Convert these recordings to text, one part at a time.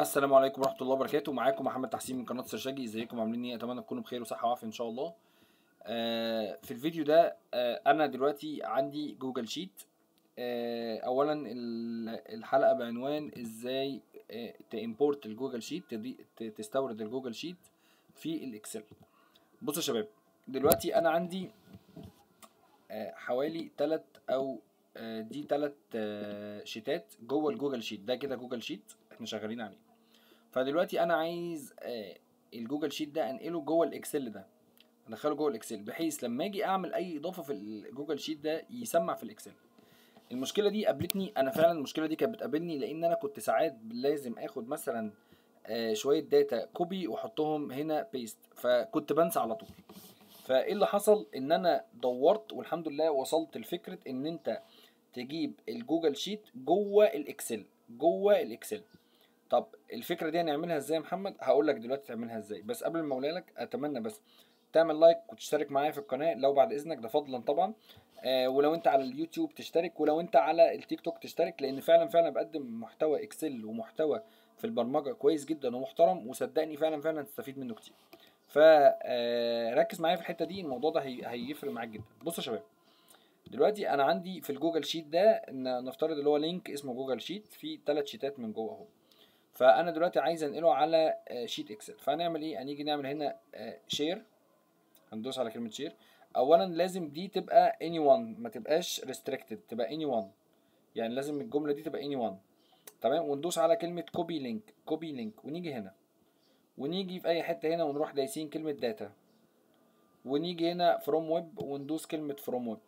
السلام عليكم ورحمة الله وبركاته معاكم محمد تحسين من قناة سرشاجي ازيكم عاملين ايه اتمنى تكونوا بخير وصحة وعافية ان شاء الله آه في الفيديو ده آه انا دلوقتي عندي جوجل شيت آه اولا ال- الحلقة بعنوان ازاي آه تimporت الجوجل شيت تضي- ت- تستورد الجوجل شيت في الاكسل بصوا يا شباب دلوقتي انا عندي آه حوالي تلات او آه دي تلات آه شيتات جوه الجوجل شيت ده كده جوجل شيت احنا شغالين عليه فدلوقتي انا عايز آه، الجوجل شيت ده انقله جوه الاكسل ده ادخله جوه الاكسل بحيث لما اجي اعمل اي اضافه في الجوجل شيت ده يسمع في الاكسل المشكله دي قابلتني انا فعلا المشكله دي كانت بتقابلني لان انا كنت ساعات لازم اخد مثلا آه، شويه داتا كوبي واحطهم هنا بيست فكنت بنسى على طول فايه اللي حصل ان انا دورت والحمد لله وصلت لفكره ان انت تجيب الجوجل شيت جوه الاكسل جوه الاكسل طب الفكره دي هنعملها ازاي يا محمد هقول لك دلوقتي تعملها ازاي بس قبل ما اقولها لك اتمنى بس تعمل لايك وتشترك معايا في القناه لو بعد اذنك ده فضلا طبعا آه ولو انت على اليوتيوب تشترك ولو انت على التيك توك تشترك لان فعلا فعلا بقدم محتوى اكسل ومحتوى في البرمجه كويس جدا ومحترم وصدقني فعلا فعلا تستفيد منه كتير فركز معايا في الحته دي الموضوع ده هي... هيفرق معاك جدا بصوا يا شباب دلوقتي انا عندي في الجوجل شيت ده ان نفترض اللي هو لينك اسمه جوجل شيت فيه ثلاث شيتات من جوه اهو فانا دلوقتي عايز انقله على آه، شيت اكسل فهنعمل ايه هنيجي نعمل هنا شير هندوس على كلمه شير اولا لازم دي تبقى anyone ما تبقاش restricted تبقى anyone يعني لازم الجمله دي تبقى anyone تمام وندوس على كلمه كوبي لينك كوبي لينك ونيجي هنا ونيجي في اي حته هنا ونروح دايسين كلمه داتا ونيجي هنا فروم ويب وندوس كلمه فروم ويب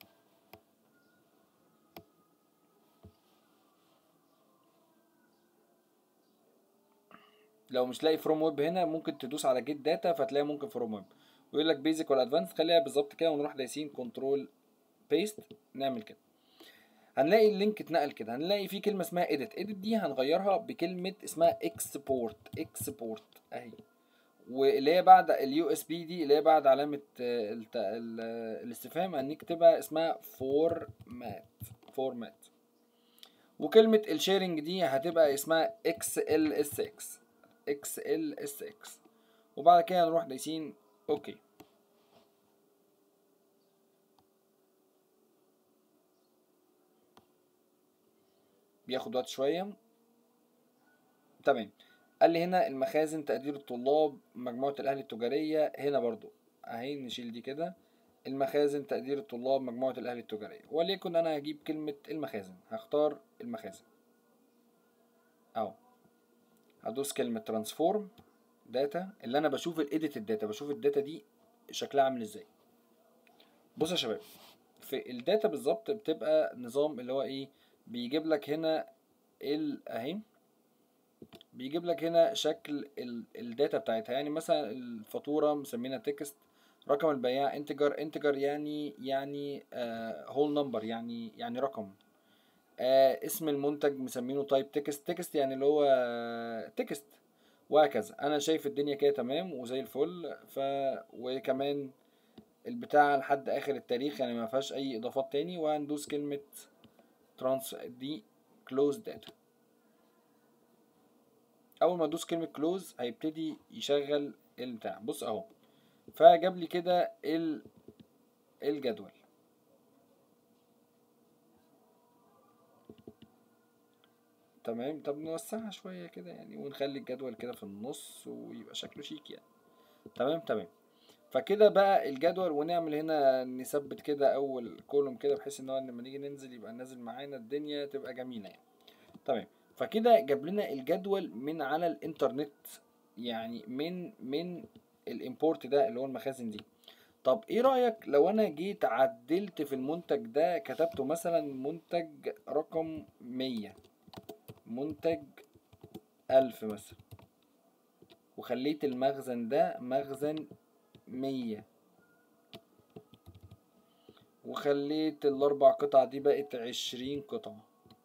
لو مش لاقي فروم ويب هنا ممكن تدوس على جيت داتا فتلاقي ممكن فروم ويب ويقول لك بيزك ولا ادفانس خليها بالظبط كده ونروح دايسين كنترول بيست نعمل كده هنلاقي اللينك اتنقل كده هنلاقي في كلمه اسمها edit edit دي هنغيرها بكلمه اسمها export export اهي واللي هي بعد اليو اس بي دي اللي هي بعد علامه آه، الت- ال- آه، الاستفهام هنكتبها اسمها فورمات فورمات وكلمه الشيرنج دي هتبقى اسمها XLSX XLSX وبعد كده نروح دايسين اوكي بياخد وقت شويه تمام قال لي هنا المخازن تقدير الطلاب مجموعة الأهلي التجارية هنا برضو أهي نشيل دي كده المخازن تقدير الطلاب مجموعة الأهلي التجارية وليكن أنا هجيب كلمة المخازن هختار المخازن أهو هدوس كلمة ترانسفورم داتا اللي أنا بشوف الإيديت الداتا بشوف الداتا دي شكلها عامل إزاي بص يا شباب في الداتا بالظبط بتبقى نظام اللي هو إيه بيجيب لك هنا ال أهي بيجيب لك هنا شكل ال- الداتا بتاعتها يعني مثلا الفاتورة مسمينها تكست رقم البياع انتجر انتجر يعني يعني هول نمبر يعني يعني رقم آه اسم المنتج مسمينه تايب تكست تكست يعني اللي هو تكست وهكذا انا شايف الدنيا كده تمام وزي الفل ف وكمان البتاع لحد اخر التاريخ يعني ما فيهاش اي اضافات تاني وهندوس كلمة ترانس دي كلوز داتا اول ما ادوس كلمه كلوز هيبتدي يشغل البتاع بص اهو فجاب لي كده ال الجدول تمام طب نوسعها شويه كده يعني ونخلي الجدول كده في النص ويبقى شكله شيك يعني تمام تمام فكده بقى الجدول ونعمل هنا نثبت كده اول كولوم كده بحيث ان هو لما نيجي ننزل يبقى نازل معانا الدنيا تبقى جميله يعني تمام فكده جاب لنا الجدول من على الانترنت يعني من من الامبورت ده اللي هو المخازن دي طب ايه رأيك لو انا جيت عدلت في المنتج ده كتبته مثلا منتج رقم مية منتج ألف مثلا وخليت المخزن ده مخزن مية وخليت الأربع قطع دي بقت عشرين قطعة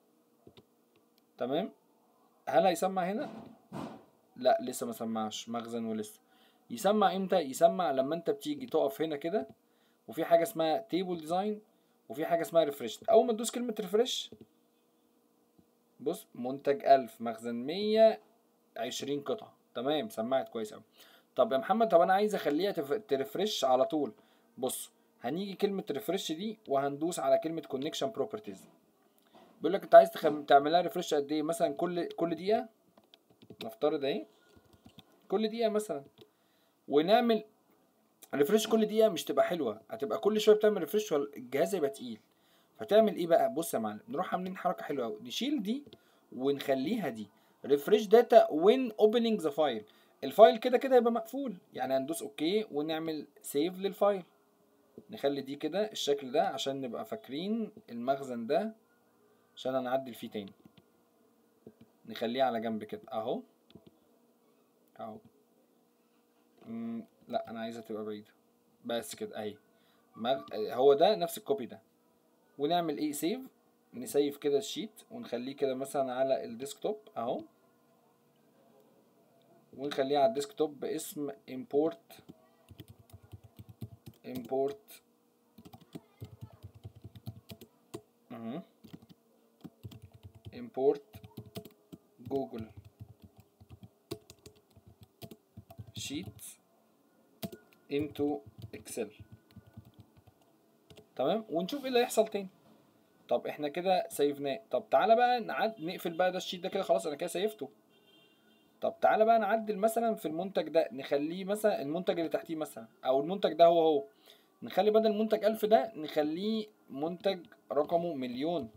تمام هل هيسمع هنا لا لسه ما سمعش مخزن ولسه يسمع امتى يسمع لما انت بتيجي تقف هنا كده وفي حاجه اسمها تيبل ديزاين وفي حاجه اسمها ريفرش اول ما تدوس كلمه ريفرش بص منتج ألف مخزن مية 20 قطعه تمام سمعت كويس قوي طب يا محمد طب انا عايز اخليها تف... ترفرش على طول بص هنيجي كلمه ريفرش دي وهندوس على كلمه كونكشن بروبرتيز بيقول لك انت عايز تخم... تعملها ريفرش قد ايه مثلا كل كل دقيقه نفترض اهي كل دقيقه مثلا ونعمل ريفرش كل دقيقه مش تبقى حلوه هتبقى كل شويه بتعمل ريفرش والجهاز يبقى تقيل فتعمل ايه بقى بص يا معلم نروح عاملين حركه حلوه قوي نشيل دي ونخليها دي ريفرش داتا وين اوبننج ذا فايل الفايل كده كده يبقى مقفول يعني هندوس اوكي ونعمل سيف للفايل نخلي دي كده الشكل ده عشان نبقى فاكرين المخزن ده عشان هنعدل فيه تاني نخليه على جنب كده اهو اهو مم، لا انا عايزها تبقى بعيدة بس كده اهي مغ... هو ده نفس الكوبي ده ونعمل ايه سيف نسيف كده الشيت ونخليه كده مثلا على الديسكتوب اهو ونخليه على الديسكتوب باسم import import اهو import جوجل sheet into excel تمام ونشوف ايه اللي هيحصل تاني طب احنا كده سيفناه طب تعالى بقى نعد نقفل بقى ده الشيت ده كده خلاص انا كده سيفته طب تعالى بقى نعدل مثلا في المنتج ده نخليه مثلا المنتج اللي تحتيه مثلا او المنتج ده هو هو نخلي بدل منتج ألف ده نخليه منتج رقمه مليون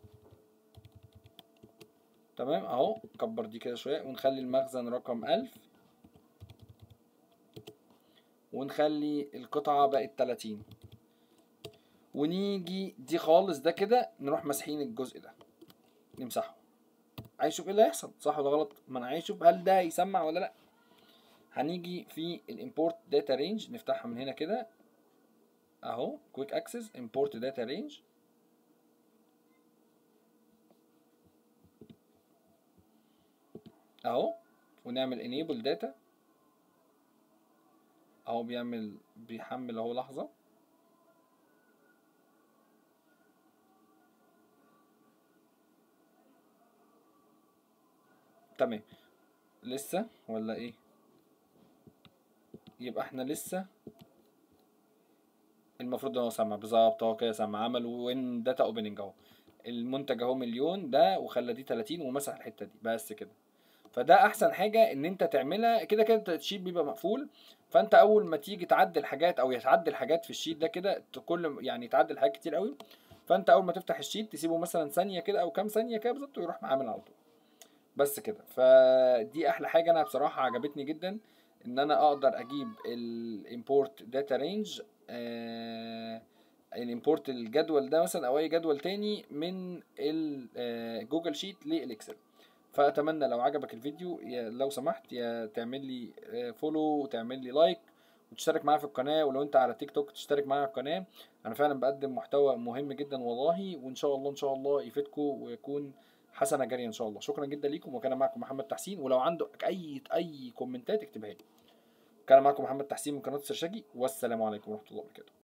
تمام اهو كبر دي كده شوية ونخلي المخزن رقم ألف ونخلي القطعة بقت تلاتين ونيجي دي خالص ده كده نروح مسحين الجزء ده نمسحه عايز اشوف ايه اللي هيحصل صح ولا غلط ما انا عايز اشوف هل ده هيسمع ولا لا هنيجي في الامبورت داتا رينج نفتحها من هنا كده اهو كويك اكسس امبورت داتا رينج اهو ونعمل enable data اهو بيعمل بيحمل اهو لحظة تمام لسه ولا ايه يبقى احنا لسه المفروض ان هو سمع بالظبط هو كده سمع عمل وين داتا اوبننج اهو المنتج اهو مليون ده وخلى دي 30 ومسح الحته دي بس كده فده احسن حاجه ان انت تعملها كده كده الشيت بيبقى مقفول فانت اول ما تيجي تعدل حاجات او يتعدل حاجات في الشيت ده كده كل يعني تعدل حاجات كتير قوي فانت اول ما تفتح الشيت تسيبه مثلا ثانيه كده او كام ثانيه كده بالظبط ويروح معامل على طول بس كده فدي احلى حاجه انا بصراحه عجبتني جدا ان انا اقدر اجيب الامبورت داتا رينج الامبورت الجدول ده مثلا او اي جدول تاني من الجوجل شيت للاكسل فاتمنى لو عجبك الفيديو يا لو سمحت يا تعمل لي فولو وتعمل لي لايك وتشترك معايا في القناه ولو انت على تيك توك تشترك معايا في القناه انا فعلا بقدم محتوى مهم جدا والله وان شاء الله ان شاء الله يفيدكم ويكون حسنه جاريه ان شاء الله شكرا جدا ليكم وكان معكم محمد تحسين ولو عندك اي اي كومنتات اكتبها لي كان معكم محمد تحسين من قناه السرشاجي والسلام عليكم ورحمه الله وبركاته